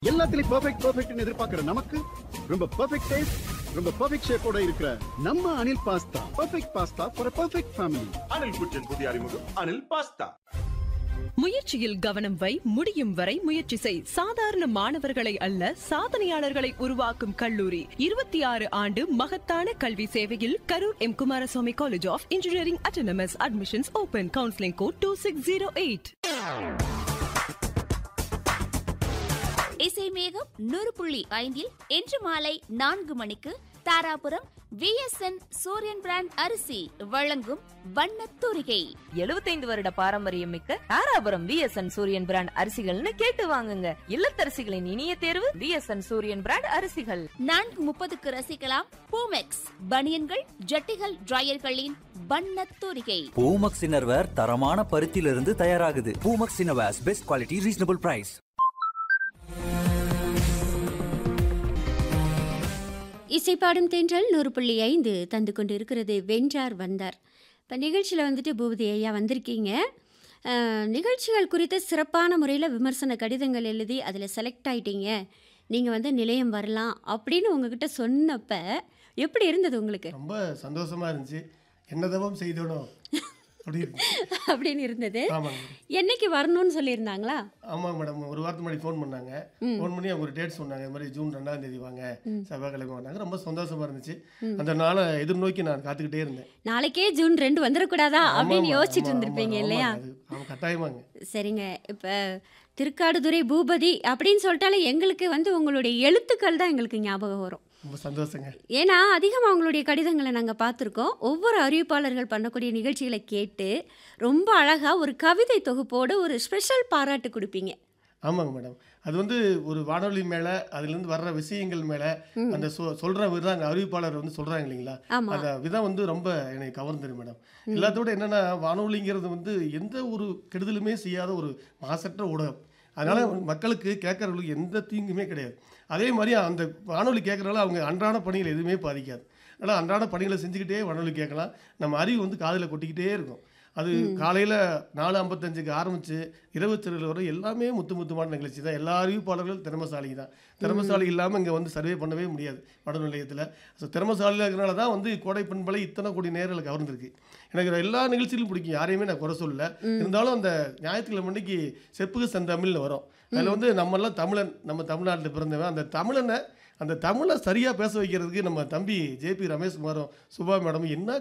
எல்லாத்துலயும் பெர்ஃபெக்ட் பெர்ஃபெக்ட்னு எதிர்பார்க்கிற நமக்கு ரொம்ப பெர்ஃபெக்ட் டேஸ்ட் ரொம்ப பெர்ஃபெக்ட் ஷேப்போட இருக்கிற நம்ம Anil pasta perfect pasta for perfect family Anil குச்சன் புதிய அறிமுகம் அனில் பாஸ்தா முயற்சியில் கவனம் வை முடியும் வரை முயற்சி செய் சாதாரண மாணவர்களை அல்ல சாதனையாளர்களை உருவாக்கும் கல்லூரி இருபத்தி ஆறு ஆண்டு மகத்தான கல்வி சேவையில் Karur M Kumaraswamy college of engineering autonomous admissions open counselling code two six zero eight இசை மேகம் நூறு புள்ளி ஐந்தில் இன்று மாலை நான்கு மணிக்கு தாராபுரம் விஎஸ்என் சூரியன் பிராண்ட் அரிசி வழங்கும் வண்ணத் தூரிகை எழுபத்தைந்து வருட பாரம்பரியம் மிக்க தாராபுரம் விஎஸ்என் சூரியன் பிராண்ட் அரிசிகள்னு கேட்டு வாங்குங்க இல்லத்தரசிகளின் இனிய தேர்வு விஎஸ்என் சூரியன் பிராண்ட் அரிசிகள் நான்கு முப்பதுக்கு ரசிக்கலாம் பூமெக்ஸ் பனியன்கள் ஜட்டிகள் டிரையர்களின் வண்ணத் தூரிகை பூமக்ஸ் இன்னர்வேர் தரமான பருத்தியிலிருந்து தயாராகுது Poomex innerwears best quality reasonable price இசைப்பாடும் தென்றல் நூறு புள்ளி ஐந்து தந்து கொண்டு இருக்கிறது வென்றார் வந்தார் இப்போ நிகழ்ச்சியில் வந்துட்டு பூபதி ஐயா வந்திருக்கீங்க அஹ், நிகழ்ச்சிகள் குறித்த சிறப்பான முறையில் விமர்சன கடிதங்கள் எழுதி அதில் செலக்ட் ஆயிட்டீங்க நீங்கள் வந்து நிலையம் வரலாம் அப்படின்னு உங்ககிட்ட சொன்னப்ப எப்படி இருந்தது உங்களுக்கு ரொம்ப சந்தோஷமா இருந்துச்சு என்ன தவம் செய்தோனோ அப்படி இருக்கு அப்படின்னு இருந்தது ஆமாங்க என்னைக்கு வரணும்னு சொல்லியிருந்தாங்களா ஆமாங்க மேடம் ஒரு வாரத்துக்கு முன்னாடி ஃபோன் பண்ணாங்க ஃபோன் பண்ணி அவங்க ஒரு டேட் சொன்னாங்க இது மாதிரி ஜூன் ரெண்டாம் தேதி வாங்க செவ்வாய்க்கிழமை வந்தாங்க ரொம்ப சந்தோஷமா இருந்துச்சு அந்த நாளை எதிர்நோக்கி நான் காத்துக்கிட்டே இருந்தேன் நாளைக்கே ஜூன் ரெண்டு வந்துடக்கூடாதா அப்படின்னு ஆமாமா, யோசிச்சுட்டு ஆமா, இருந்திருப்பீங்க ஆமா, இல்லையா ஆமாங்க, அது ஆமா, கட்டாயமாங்க சரிங்க இப்போ திருக்காடுதுறை பூபதி அப்படின்னு சொல்லிட்டாலே எங்களுக்கு வந்து உங்களுடைய எழுத்துக்கள் தான் எங்களுக்கு ஞாபகம் வரும் ரொம்ப சந்தோஷங்க ஏன்னா அதிகமாக அவங்களுடைய கடிதங்களை நாங்கள் பார்த்துருக்கோம் ஒவ்வொரு அறிவிப்பாளர்கள் பண்ணக்கூடிய நிகழ்ச்சிகளை கேட்டு ரொம்ப அழகாக ஒரு கவிதை தொகுப்போடு ஒரு ஸ்பெஷல் பாராட்டு கொடுப்பீங்க ஆமாங்க மேடம் அது வந்து ஒரு வானொலி மேலே அதுலேருந்து வர்ற விஷயங்கள் மேலே அந்த சொ சொல்கிற விதம் அந்த அறிவிப்பாளர் வந்து சொல்கிறாங்க இல்லைங்களா ஆமா. அந்த விதம் வந்து ரொம்ப என்னை கவர்ந்துரு மேடம் எல்லாத்தோட என்னென்னா வானொலிங்கிறது வந்து எந்த ஒரு கெடுதலுமே செய்யாத ஒரு மாசற்ற ஊடகம் அதனால் மக்களுக்கு கேட்குறவங்களுக்கு எந்த தீங்குமே கிடையாது அதே மாதிரி அந்த வானொலி கேட்குறதால அவங்க அன்றாட பணிகள் எதுவுமே பாதிக்காது அதனால் அன்றாட பணிகளை செஞ்சுக்கிட்டே வானொலி கேட்கலாம் நம்ம அறிவு வந்து காதில் கொட்டிக்கிட்டே இருக்கும் அது காலையில் நாலு ஐம்பத்தஞ்சுக்கு ஆரம்பித்து இரவு திரள் வரை எல்லாமே முத்து முத்துமான நிகழ்ச்சி தான் எல்லா அறிவிப்பாளர்களும் திறமசாலி தான் திறமசாலி இல்லாமல் இங்கே வந்து சர்வே பண்ணவே முடியாது வட நிலையத்தில் ஸோ திறமசாலியில் இருக்கிறனால தான் வந்து கோடை பண்பலை இத்தனை கோடி நேரில் கவர்ந்துருக்கு எனக்கு எல்லா நிகழ்ச்சியிலும் பிடிக்கும் யாரையுமே நான் குறை சொல்லல இருந்தாலும் அந்த ஞாயிற்றுக்கிழமை அன்னைக்கு செப்புக்கு செந்தமிழ்னு வரும் அதில் வந்து நம்மெல்லாம் தமிழன் நம்ம தமிழ்நாட்டில் பிறந்தவன் அந்த தமிழனை அந்த தமிழை சரியாக பேச வைக்கிறதுக்கு நம்ம தம்பி ஜேபி ரமேஷ்குமாரும் சுபா மேடமும் என்ன